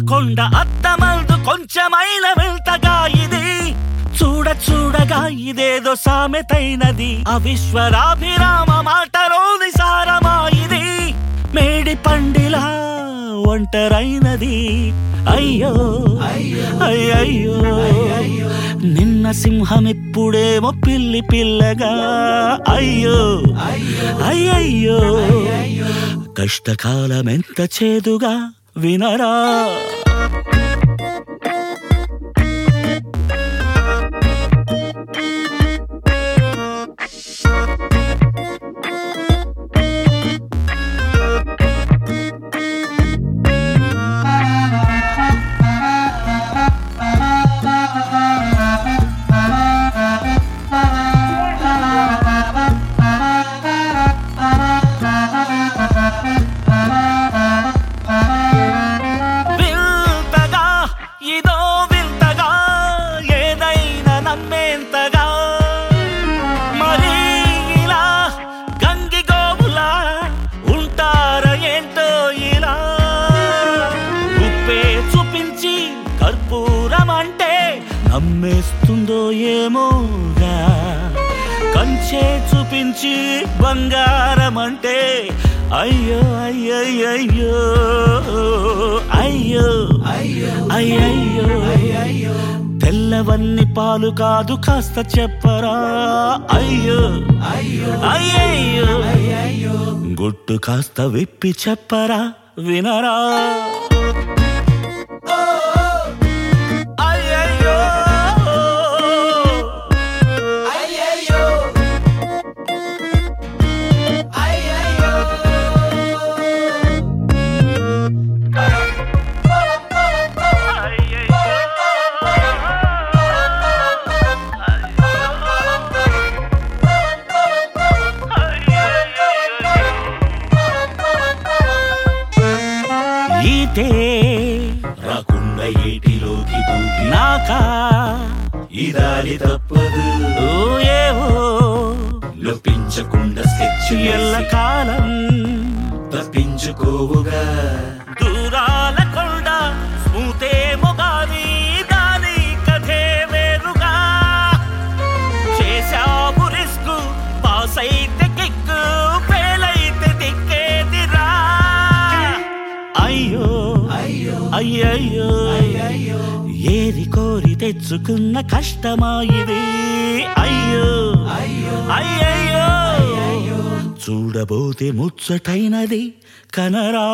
కొండ అత్తమందు కొంచెమైన వింతగా ఇది చూడ చూడగా ఇదేదో సామెతైనది అవిశ్వరాభిరామ మాటలోని సారమా ఇది మేడి పండిలా ఒంటరైనది అయ్యో అయ్యయ్యో నిన్న సింహం ఇప్పుడేమో పిల్లి పిల్లగా అయ్యో అయ్యయ్యో కష్టకాలం ఎంత చేదుగా వినరా వింతగా ఇదో వింతగా ఏదైనా నమ్మేంతగా మరి ఇలా గంగి గోవులా ఉంటారా ఏంటో ఇలా ఉప్పే చూపించి కర్పూరం అంటే నమ్మేస్తుందో ఏమోగా కంచే చూపించి బంగారం అంటే అయ్యో అయ్యయ్యో అయ్యో అయ్యయ్యో తెల్లవన్ని పాలు కాదు కాస్త చెప్పరా అయ్యో అయ్యయ్యో గుట్టు కాస్త విప్పి చెప్పరా వినరా అయ్యయ్యో ఈతే రాకుండా ఏటిలోకి దూకి నాకా ఈ దారి తప్పదు ఓ ఏవో నొప్పించకుండా స్కెచ్ ఎల్ల కాలం తప్పించుకోవుగా దూరాల కొండ స్మూతే మొగాని దాని కథే వేరుగా చేశావు రిస్క్ పాస్ అయితే కిక్ ఫెయిల్ అయితే దిక్కేదిరా అయ్యో అయ్యయ్యో ఏరి కోరి తెచ్చుకున్న కష్టమా ఇది అయ్యో అయ్యయ్యో చూడబోతే ముచ్చటైనది కనరా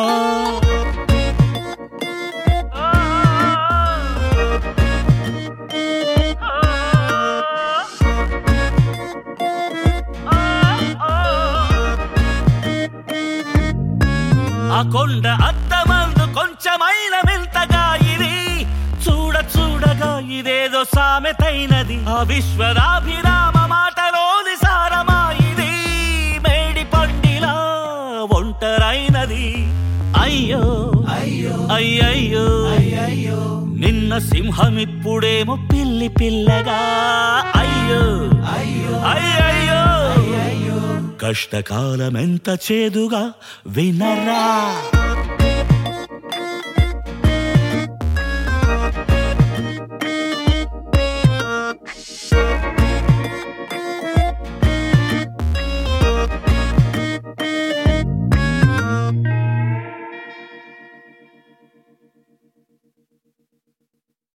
ఆ కొండ అద్దమందు కొంచెమైన వింతగా ఇది చూడ చూడగా ఇదేదో సామెతైనది ఆ విశ్వరాభిరామ మాటలోని సారమా ఇది మేడి పండిలా ఒంటరైనది అయ్యో అయ్యయ్యో నిన్న సింహం ఇప్పుడేమో పిల్లి పిల్లగా అయ్యో అయ్యయ్యో కష్టకాలం ఎంత చేదుగా వినరా